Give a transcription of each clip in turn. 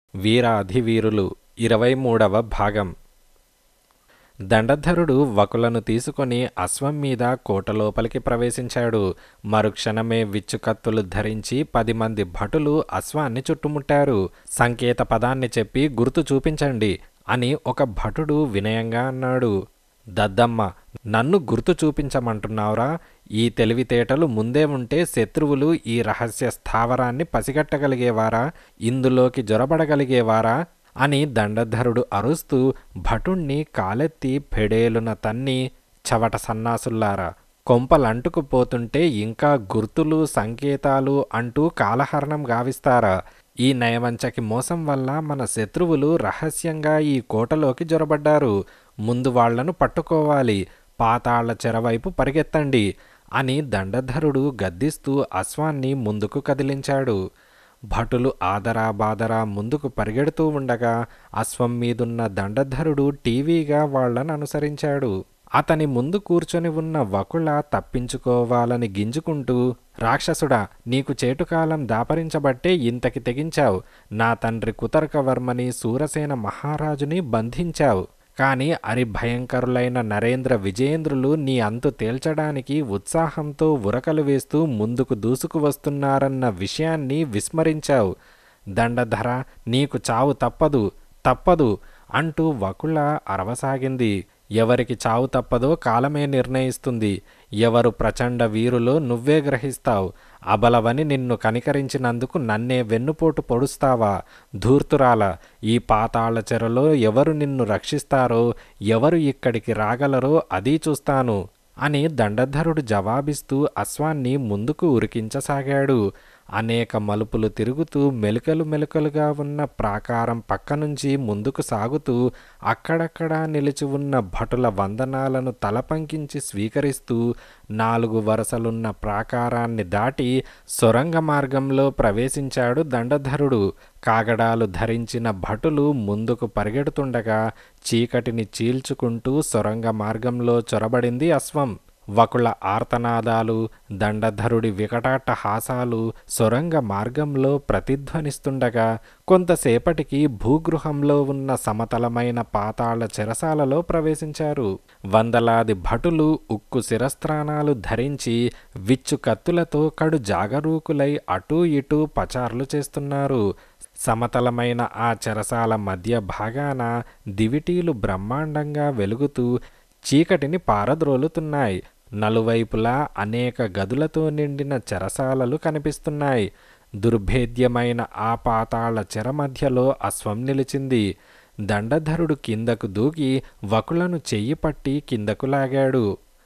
వీర అధివీరులు ఇరవై మూడవ భాగం దండధరుడు వకులను తీసుకొని అశ్వం మీద కోట లోపలికి ప్రవేశించాడు మరుక్షణమే విచ్చుకత్తులు ధరించి పది మంది భటులు అశ్వాన్ని చుట్టుముట్టారు సంకేత పదాన్ని చెప్పి గుర్తు చూపించండి అని ఒక భటుడు వినయంగా అన్నాడు దద్దమ్మ నన్ను గుర్తు చూపించమంటున్నావురా ఈ తెలివితేటలు ముందే ఉంటే శత్రువులు ఈ రహస్య స్థావరాన్ని పసిగట్టగలిగేవారా ఇందులోకి జొరబడగలిగేవారా అని దండధరుడు అరుస్తూ భటుణ్ణి కాలెత్తి ఫెడేలున తన్ని చవట సన్నాసుల్లారా కొంపలంటుకుపోతుంటే ఇంకా గుర్తులు సంకేతాలు అంటూ కాలహరణం గావిస్తారా ఈ నయవంచకి మోసం వల్ల మన శత్రువులు రహస్యంగా ఈ కోటలోకి జొరబడ్డారు ముందు వాళ్లను పట్టుకోవాలి పాతాళ్ల చెరవైపు పరిగెత్తండి అని దండధరుడు గద్దిస్తూ అశ్వాన్ని ముందుకు కదిలించాడు భటులు ఆదరా బాదరా ముందుకు పరిగెడుతూ ఉండగా అశ్వం మీదున్న దండధరుడు టీవీగా వాళ్లను అనుసరించాడు అతని ముందు కూర్చొని ఉన్న వకుళ తప్పించుకోవాలని గింజుకుంటూ రాక్షసుడా నీకు చేటుకాలం దాపరించబట్టే ఇంతకి తెగించావు నా తండ్రి కుతర్కవర్మని సూరసేన మహారాజుని బంధించావు కాని అరిభయంకరులైన నరేంద్ర విజయేంద్రులు నీ అంతు తేల్చడానికి ఉత్సాహంతో ఉరకలు వేస్తూ ముందుకు దూసుకు వస్తున్నారన్న విషయాన్ని విస్మరించావు దండధర నీకు చావు తప్పదు తప్పదు అంటూ వకుళ అరవసాగింది ఎవరికి చావు తప్పదో కాలమే నిర్ణయిస్తుంది ఎవరు ప్రచండ వీరులో నువ్వే గ్రహిస్తావు అబలవని నిన్ను కనికరించినందుకు నన్నే వెన్నుపోటు పొడుస్తావా ధూర్తురాల ఈ పాతాళ చెరలో ఎవరు నిన్ను రక్షిస్తారో ఎవరు ఇక్కడికి రాగలరో అది చూస్తాను అని దండధరుడు జవాబిస్తూ అశ్వాన్ని ముందుకు ఉరికించసాగాడు అనేక మలుపులు తిరుగుతూ మెలికలు మెలికలుగా ఉన్న ప్రాకారం పక్క నుంచి ముందుకు సాగుతూ అక్కడక్కడా నిలిచి ఉన్న భటుల వందనాలను తలపంకించి స్వీకరిస్తూ నాలుగు వరసలున్న ప్రాకారాన్ని దాటి సొరంగ మార్గంలో ప్రవేశించాడు దండధరుడు కాగడాలు ధరించిన భటులు ముందుకు పరిగెడుతుండగా చీకటిని చీల్చుకుంటూ సొరంగ మార్గంలో చొరబడింది అశ్వం వకుల ఆర్తనాదాలు దండధరుడి వికటాట హాసాలు సొరంగ మార్గంలో ప్రతిధ్వనిస్తుండగా కొంతసేపటికి భూగృహంలో ఉన్న సమతలమైన పాతాళ చెరసాలలో ప్రవేశించారు వందలాది భటులు ఉక్కు శిరస్త్రాణాలు ధరించి విచ్చు కత్తులతో కడు జాగరూకులై అటూ ఇటూ పచార్లు చేస్తున్నారు సమతలమైన ఆ చెరసాల మధ్య భాగాన దివిటీలు బ్రహ్మాండంగా వెలుగుతూ చీకటిని పారద్రోలుతున్నాయి నలువైపులా అనేక గదులతో నిండిన చెరసాలలు కనిపిస్తున్నాయి దుర్భేద్యమైన ఆ పాతాళ చెర మధ్యలో అశ్వం నిలిచింది దండధరుడు కిందకు దూకి వకులను చెయ్యి పట్టి కిందకు లాగాడు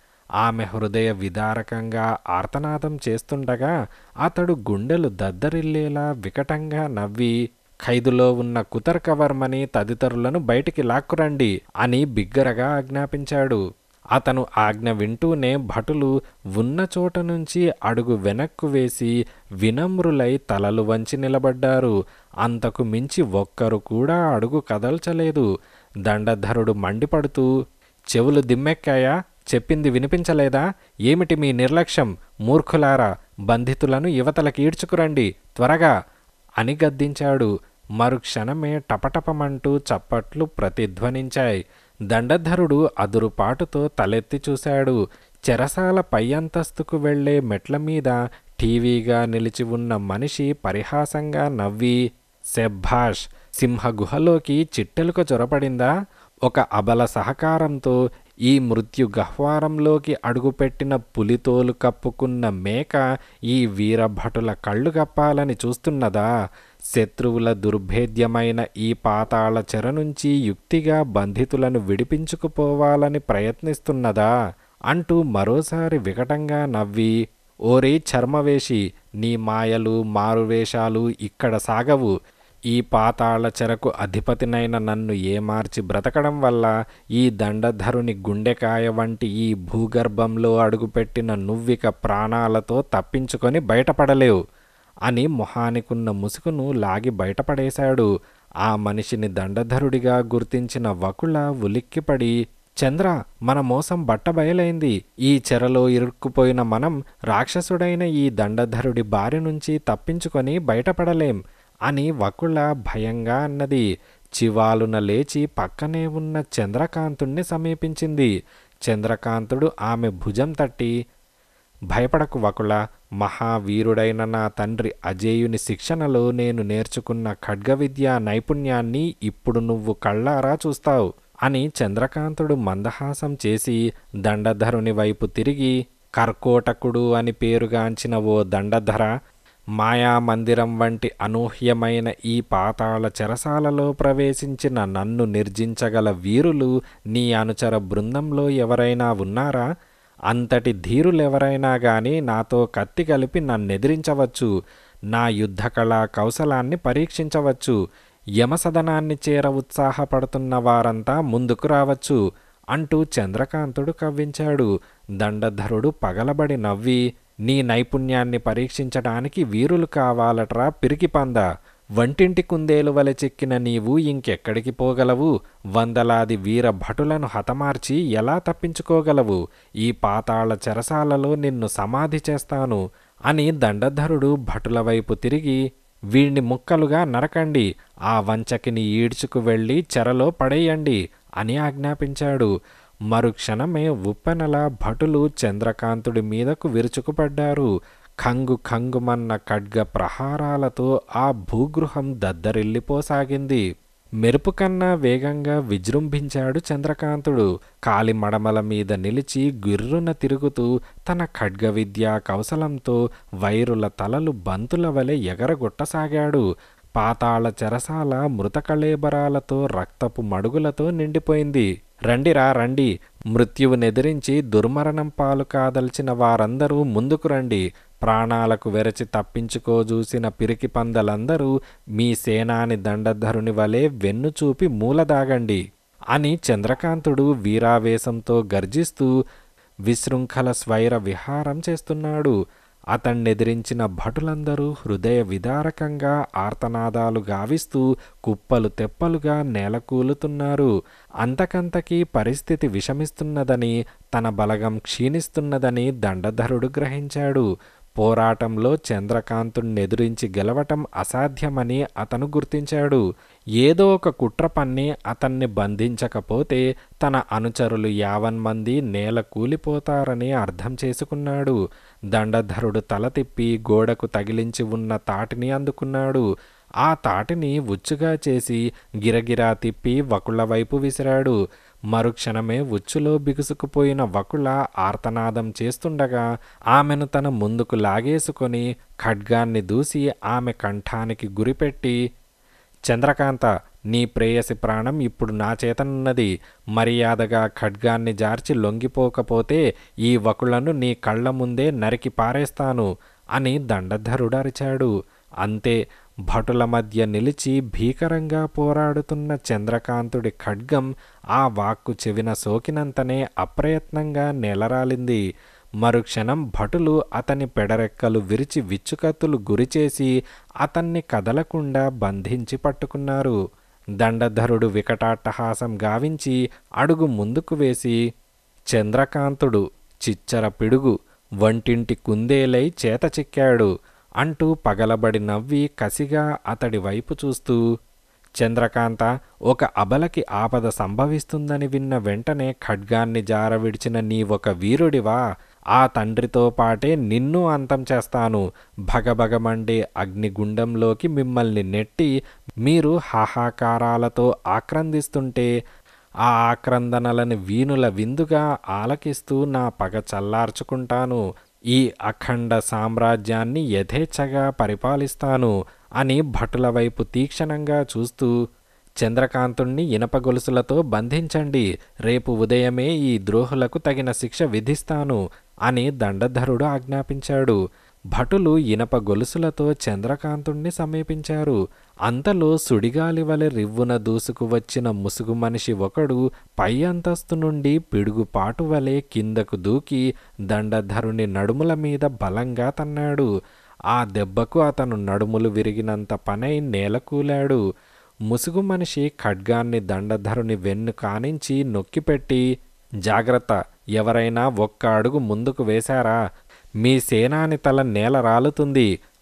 ఆమె హృదయ విదారకంగా ఆర్తనాదం చేస్తుండగా అతడు గుండెలు దద్దరిల్లేలా వికటంగా నవ్వి ఖైదులో ఉన్న కుతర్కవర్మని తదితరులను బయటికి లాక్కురండి అని బిగ్గరగా ఆజ్ఞాపించాడు అతను ఆజ్ఞ వింటూనే భటులు ఉన్న చోట నుంచి అడుగు వెనక్కు వేసి వినమ్రులై తలలు వంచి నిలబడ్డారు అంతకు మించి ఒక్కరు కూడా అడుగు కదల్చలేదు దండధరుడు మండిపడుతూ చెవులు దిమ్మెక్కాయా చెప్పింది వినిపించలేదా ఏమిటి మీ నిర్లక్ష్యం మూర్ఖులారా బంధితులను యువతలకి ఈడ్చుకురండి త్వరగా అని గద్దించాడు మరుక్షణమే టపటపమంటూ చప్పట్లు ప్రతిధ్వనించాయి దండధరుడు అదురుపాటుతో తలెత్తి చూశాడు చెరసాల పై అంతస్తుకు వెళ్లే మెట్ల మీద టీవీగా నిలిచి ఉన్న మనిషి పరిహాసంగా నవ్వి సెబ్భాష్ సింహ గుహలోకి చిట్టెలుక చొరపడిందా ఒక అబల సహకారంతో ఈ మృత్యు గహ్వారంలోకి అడుగుపెట్టిన పులితోలు కప్పుకున్న మేక ఈ వీరభటుల కళ్ళు కప్పాలని చూస్తున్నదా శత్రువుల దుర్భేద్యమైన ఈ పాతాళ చెర నుంచి యుక్తిగా బంధితులను విడిపించుకుపోవాలని ప్రయత్నిస్తున్నదా అంటూ మరోసారి వికటంగా నవ్వి ఓరే చర్మవేషి నీ మాయలు మారువేషాలు ఇక్కడ సాగవు ఈ పాతాళ చెరకు అధిపతినైన నన్ను ఏమార్చి బ్రతకడం వల్ల ఈ దండధరుని గుండెకాయ వంటి ఈ భూగర్భంలో అడుగుపెట్టిన నువ్విక ప్రాణాలతో తప్పించుకొని బయటపడలేవు అని మొహానికున్న ముసుగును లాగి బయటపడేశాడు ఆ మనిషిని దండధరుడిగా గుర్తించిన వకుళ ఉలిక్కిపడి చంద్ర మన మోసం బట్టబయలైంది ఈ చెరలో ఇరుక్కుపోయిన మనం రాక్షసుడైన ఈ దండధరుడి బారి నుంచి తప్పించుకొని బయటపడలేం అని వకుళ భయంగా అన్నది చివాలున లేచి పక్కనే ఉన్న చంద్రకాంతుణ్ణి సమీపించింది చంద్రకాంతుడు ఆమె భుజం తట్టి భయపడకు వకుళ మహావీరుడైన నా తండ్రి అజేయుని శిక్షణలో నేను నేర్చుకున్న ఖడ్గ విద్యా నైపుణ్యాన్ని ఇప్పుడు నువ్వు కళ్ళారా చూస్తావు అని చంద్రకాంతుడు మందహాసం చేసి దండధరుని వైపు తిరిగి కర్కోటకుడు అని పేరుగాంచిన ఓ దండధర మాయా మందిరం వంటి అనూహ్యమైన ఈ పాతాళ చెరసాలలో ప్రవేశించిన నన్ను నిర్జించగల వీరులు నీ అనుచర బృందంలో ఎవరైనా ఉన్నారా అంతటి ధీరులెవరైనా గాని నాతో కత్తి కలిపి నన్నెదిరించవచ్చు నా యుద్ధ కళా కౌశలాన్ని పరీక్షించవచ్చు యమసదనాన్ని చేర ఉత్సాహపడుతున్న వారంతా ముందుకు రావచ్చు అంటూ చంద్రకాంతుడు కవ్వించాడు దండధరుడు పగలబడి నవ్వి నీ నైపుణ్యాన్ని పరీక్షించడానికి వీరులు కావాలట్రా పిరికిపంద వంటింటి కుందేలు వలె చెక్కిన నీవు ఇంకెక్కడికి పోగలవు వందలాది వీర భటులను హతమార్చి ఎలా తప్పించుకోగలవు ఈ పాతాళ చెరసాలలో నిన్ను సమాధి చేస్తాను అని దండధరుడు భటుల వైపు తిరిగి వీణ్ణి ముక్కలుగా నరకండి ఆ వంచకిని ఈడ్చుకు వెళ్ళి చెరలో పడేయండి అని ఆజ్ఞాపించాడు మరుక్షణమే ఉప్పెనల భటులు చంద్రకాంతుడి మీదకు విరుచుకుపడ్డారు ఖంగు ఖంగుమన్న ఖడ్గ ప్రహారాలతో ఆ భూగృహం దద్దరిల్లిపోసాగింది మెరుపు కన్నా వేగంగా విజృంభించాడు చంద్రకాంతుడు కాలి మడమల మీద నిలిచి గుర్రున తిరుగుతూ తన ఖడ్గ విద్యా కౌశలంతో వైరుల తలలు బంతుల వలె ఎగరగొట్టసాగాడు పాతాళ చెరసాల మృతకళేబరాలతో రక్తపు మడుగులతో నిండిపోయింది రండిరా రండి మృత్యువునెదిరించి దుర్మరణం పాలు కాదల్చిన వారందరూ ముందుకు రండి ప్రాణాలకు వెరచి తప్పించుకోజూసిన పిరికి పందలందరూ మీ సేనాని దండధరుని వలె వెన్ను చూపి మూలదాగండి అని చంద్రకాంతుడు వీరావేశంతో గర్జిస్తూ విశృంఖల స్వైర విహారం చేస్తున్నాడు అతన్నెదిరించిన భటులందరూ హృదయ విదారకంగా ఆర్తనాదాలు గావిస్తూ కుప్పలు తెప్పలుగా నేలకూలుతున్నారు అంతకంతకీ పరిస్థితి విషమిస్తున్నదని తన బలగం క్షీణిస్తున్నదని దండధరుడు గ్రహించాడు పోరాటంలో చంద్రకాంతుణ్ణెదురించి గెలవటం అసాధ్యమని అతను గుర్తించాడు ఏదో ఒక కుట్ర పన్ని అతన్ని బంధించకపోతే తన అనుచరులు యావన్మంది నేల కూలిపోతారని అర్థం చేసుకున్నాడు దండధరుడు తల తిప్పి గోడకు తగిలించి ఉన్న తాటిని అందుకున్నాడు ఆ తాటిని ఉచ్చుగా చేసి గిరగిరా తిప్పి వకుళ్ళ వైపు విసిరాడు మరుక్షణమే ఉచ్చులో బిగుసుకుపోయిన వకుళ ఆర్తనాదం చేస్తుండగా ఆమెను తన ముందుకు లాగేసుకొని ఖడ్గాన్ని దూసి ఆమె కంఠానికి గురిపెట్టి చంద్రకాంత నీ ప్రేయసి ప్రాణం ఇప్పుడు నా చేతనున్నది మర్యాదగా ఖడ్గాన్ని జార్చి లొంగిపోకపోతే ఈ వకులను నీ కళ్ళ ముందే నరికి పారేస్తాను అని దండధరుడు అరిచాడు అంతే భటుల మధ్య నిలిచి భీకరంగా పోరాడుతున్న చంద్రకాంతుడి ఖడ్గం ఆ వాక్కు చెవిన సోకినంతనే అప్రయత్నంగా నేలరాలింది మరుక్షణం భటులు అతని పెడరెక్కలు విరిచి విచ్చుకత్తులు గురిచేసి అతన్ని కదలకుండా బంధించి పట్టుకున్నారు దండధరుడు వికటాట్టహాసం గావించి అడుగు ముందుకు వేసి చంద్రకాంతుడు చిచ్చర పిడుగు వంటింటి కుందేలై చేత చిక్కాడు అంటూ పగలబడి నవ్వి కసిగా అతడి వైపు చూస్తూ చంద్రకాంత ఒక అబలకి ఆపద సంభవిస్తుందని విన్న వెంటనే ఖడ్గాన్ని జార విడిచిన నీ ఒక వీరుడివా ఆ తండ్రితో పాటే నిన్ను అంతం చేస్తాను భగభగమండే అగ్నిగుండంలోకి మిమ్మల్ని నెట్టి మీరు హాహాకారాలతో ఆక్రందిస్తుంటే ఆ ఆక్రందనలను వీణుల విందుగా ఆలకిస్తూ నా పగ చల్లార్చుకుంటాను ఈ అఖండ సామ్రాజ్యాన్ని యథేచ్ఛగా పరిపాలిస్తాను అని భటుల వైపు తీక్షణంగా చూస్తూ చంద్రకాంతుణ్ణి ఇనప గొలుసులతో బంధించండి రేపు ఉదయమే ఈ ద్రోహులకు తగిన శిక్ష విధిస్తాను అని దండధరుడు ఆజ్ఞాపించాడు భటులు ఇనప గొలుసులతో చంద్రకాంతుణ్ణి సమీపించారు అంతలో సుడిగాలి వలె రివ్వున దూసుకు వచ్చిన ముసుగు మనిషి ఒకడు పై అంతస్తు నుండి పిడుగుపాటు వలె కిందకు దూకి దండధరుని నడుముల మీద బలంగా తన్నాడు ఆ దెబ్బకు అతను నడుములు విరిగినంత పనై నేలకూలాడు ముసుగు మనిషి ఖడ్గాన్ని దండధరుని వెన్ను కానించి నొక్కిపెట్టి జాగ్రత్త ఎవరైనా ఒక్క అడుగు ముందుకు వేశారా మీ సేనాని తల నేల రాలుతుంది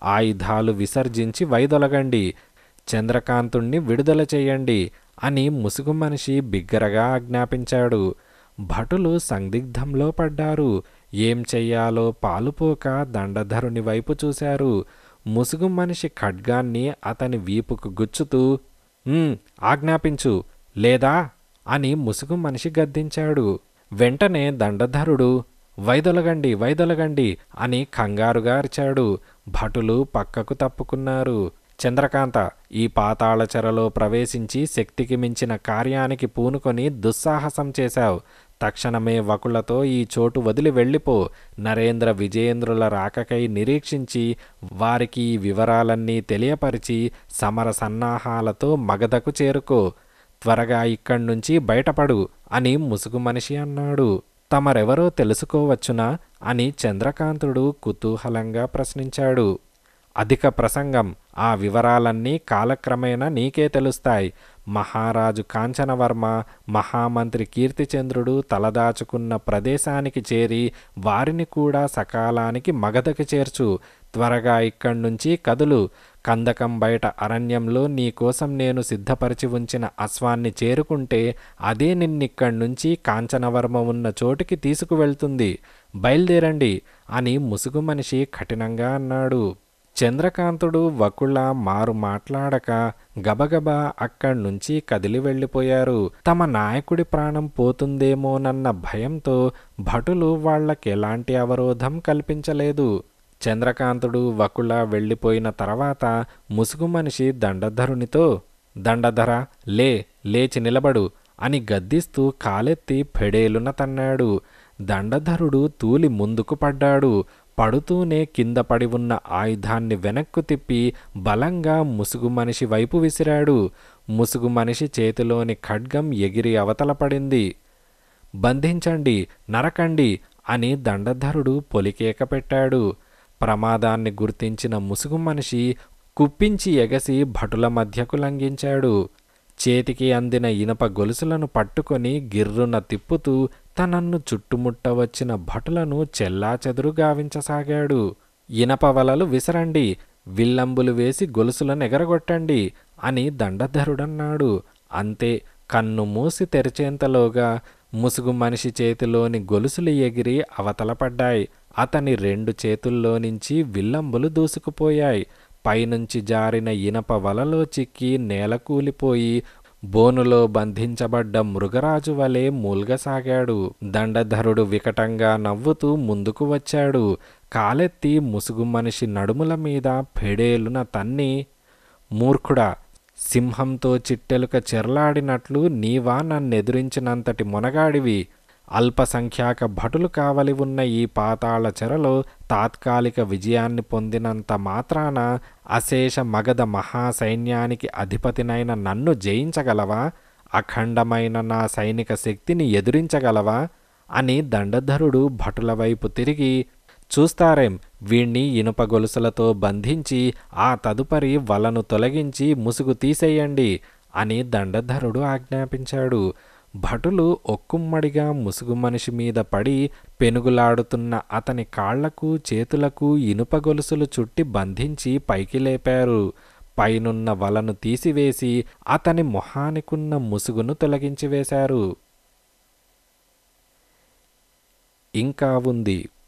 ఆయుధాలు విసర్జించి వైదొలగండి చంద్రకాంతుణ్ణి విడుదల చేయండి అని ముసుగు మనిషి బిగ్గరగా ఆజ్ఞాపించాడు భటులు సందిగ్ధంలో పడ్డారు ఏం చెయ్యాలో పాలుపోక దండధరుని వైపు చూశారు ముసుగు మనిషి ఖడ్గాన్ని అతని వీపుకు గుచ్చుతూ "ఉమ్, ఆజ్ఞాపించు లేదా అని ముసుగు మనిషి గద్దించాడు వెంటనే దండధరుడు వైదొలగండి వైదొలగండి అని కంగారుగా అరిచాడు భటులు పక్కకు తప్పుకున్నారు చంద్రకాంత ఈ పాతాళ చెరలో ప్రవేశించి శక్తికి మించిన కార్యానికి పూనుకొని దుస్సాహసం చేశావు తక్షణమే వకులతో ఈ చోటు వదిలి వెళ్ళిపో నరేంద్ర విజయేంద్రుల రాకకై నిరీక్షించి వారికి ఈ వివరాలన్నీ తెలియపరిచి సమర సన్నాహాలతో మగధకు చేరుకో త్వరగా ఇక్కడి నుంచి బయటపడు అని ముసుగు మనిషి అన్నాడు తమరెవరో తెలుసుకోవచ్చునా అని చంద్రకాంతుడు కుతూహలంగా ప్రశ్నించాడు అధిక ప్రసంగం ఆ వివరాలన్నీ కాలక్రమేణా నీకే తెలుస్తాయి మహారాజు కాంచనవర్మ మహామంత్రి కీర్తిచంద్రుడు తలదాచుకున్న ప్రదేశానికి చేరి వారిని కూడా సకాలానికి మగధకి చేర్చు త్వరగా ఇక్కడి నుంచి కదులు కందకం బయట అరణ్యంలో నీకోసం నేను సిద్ధపరిచి ఉంచిన అశ్వాన్ని చేరుకుంటే అదే నిన్నిక్కడి నుంచి కాంచనవర్మ ఉన్న చోటికి తీసుకువెళ్తుంది బయలుదేరండి అని ముసుగు మనిషి కఠినంగా అన్నాడు చంద్రకాంతుడు వకుళ మారు మాట్లాడక గబగబా అక్కడి నుంచి కదిలి వెళ్ళిపోయారు తమ నాయకుడి ప్రాణం పోతుందేమోనన్న భయంతో భటులు వాళ్ళకెలాంటి అవరోధం కల్పించలేదు చంద్రకాంతుడు వకుళ వెళ్ళిపోయిన తర్వాత ముసుగు మనిషి దండధరునితో దండధర లే లేచి నిలబడు అని గద్దిస్తూ కాలెత్తి ఫెడేలున తన్నాడు దండధరుడు తూలి ముందుకు పడ్డాడు పడుతూనే కింద పడి ఉన్న ఆయుధాన్ని వెనక్కు తిప్పి బలంగా ముసుగు మనిషి వైపు విసిరాడు ముసుగు మనిషి చేతిలోని ఖడ్గం ఎగిరి అవతల పడింది బంధించండి నరకండి అని దండధరుడు పొలికేక పెట్టాడు ప్రమాదాన్ని గుర్తించిన ముసుగు మనిషి కుప్పించి ఎగసి భటుల మధ్యకు లంఘించాడు చేతికి అందిన ఇనప గొలుసులను పట్టుకొని గిర్రున తిప్పుతూ తనన్ను చుట్టుముట్ట వచ్చిన భటులను చెల్లాచెదురు గావించసాగాడు ఇనప వలలు విసరండి విల్లంబులు వేసి గొలుసులను ఎగరగొట్టండి అని దండధరుడన్నాడు అంతే కన్ను మూసి తెరిచేంతలోగా ముసుగు మనిషి చేతిలోని గొలుసులు ఎగిరి అవతల పడ్డాయి అతని రెండు చేతుల్లో నుంచి విల్లంబులు దూసుకుపోయాయి పైనుంచి జారిన ఇనప వలలో చిక్కి నేలకూలిపోయి బోనులో బంధించబడ్డ మృగరాజు వలె మూల్గసాగాడు దండధరుడు వికటంగా నవ్వుతూ ముందుకు వచ్చాడు కాలెత్తి ముసుగు మనిషి నడుముల మీద ఫెడేలున తన్ని మూర్ఖుడా సింహంతో చిట్టెలుక చెర్లాడినట్లు నీవా నన్నెదిరించినంతటి మొనగాడివి అల్పసంఖ్యాక భటులు కావలి ఉన్న ఈ పాతాళ చెరలో తాత్కాలిక విజయాన్ని పొందినంత మాత్రాన అశేష మగధ మహాసైన్యానికి అధిపతినైన నన్ను జయించగలవా అఖండమైన నా సైనిక శక్తిని ఎదురించగలవా అని దండధరుడు భటుల వైపు తిరిగి చూస్తారేం వీణ్ణి ఇనుప గొలుసులతో బంధించి ఆ తదుపరి వలను తొలగించి ముసుగు తీసేయండి అని దండధరుడు ఆజ్ఞాపించాడు భటులు ఒక్కుమ్మడిగా ముసుగు మనిషి మీద పడి పెనుగులాడుతున్న అతని కాళ్లకు చేతులకు ఇనుప గొలుసులు చుట్టి బంధించి పైకి లేపారు పైనున్న వలను తీసివేసి అతని మొహానికున్న ముసుగును తొలగించి వేశారు ఇంకా ఉంది